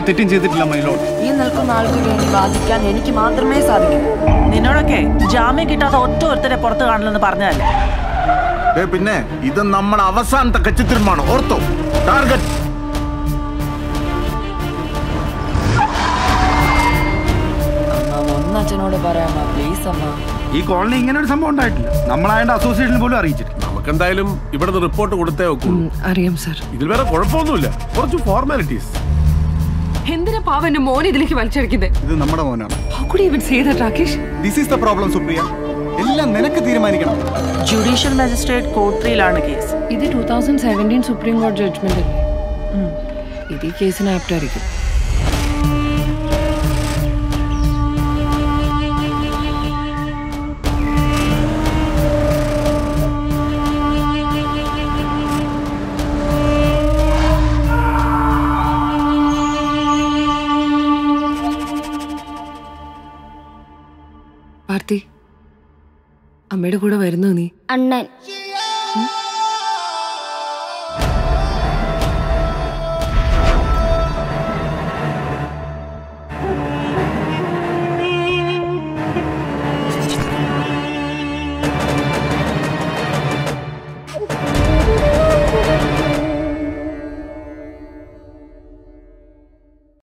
തെറ്റും ചെയ്തിട്ടില്ല മൈലോഡ് ഈ നിൽക്കുന്ന ആൾക്ക് വേണ്ടി വാദിക്കാൻ എനിക്ക് മാത്രമേ സാധിക്കൂ നിന്നോടൊക്കെ ജാമ്യം കിട്ടാത്ത ഒറ്റ ഒരുത്തരെ പുറത്ത് കാണില്ലെന്ന് പറഞ്ഞതല്ലേ ഏ പിന്നെ ഇത് നമ്മുടെ അവസാനത്തെ കച്ചിത്തിരുമാണ് ഓർത്തോ ടാർഗറ്റ് അമ്മ ഒന്ന് അച്ഛനോട് പറയാമോ പ്ലീസ് അമ്മ ഈ കോളനി ഇങ്ങനെ ഒരു സംഭവം ഉണ്ടായിട്ടില്ല നമ്മളായണ്ട് അസോസിയേഷൻ പോലും അറിയിച്ചിട്ടില്ല നമുക്കെന്തായാലും ഇവിടുന്ന് റിപ്പോർട്ട് കൊടുത്തേ ഒക്കൂ അറിയാം സർ ഇതിൽ വേറെ കുഴപ്പമൊന്നുമില്ല കുറച്ച് ഫോർമാലിറ്റീസ് എന്തിനാ പാവ എന്റെ മോൻ ഇതിലേക്ക് വലിച്ചടിക്കുന്നത് ഇത് നമ്മുടെ മോനാണ് How could you even say that, Rakesh this is the problem Supriya എല്ലാം നിനക്ക് തീരുമാനിക്കണം ജുഡീഷ്യൽ മജിസ്ട്രേറ്റ് കോർട്ട് ത്രീയിലാണ് കേസ് ഇത് ടൂ തൗസൻഡ് സെവൻറ്റീൻ സുപ്രീം കോടതി ജഡ്ജ്മെന്റ് അല്ലേ ഇത് ഈ കേസിന് ആപ്റ്റായിരിക്കും പാർത്തി അമ്മയുടെ കൂടെ വരുന്നോ നീ അണ്ണൻ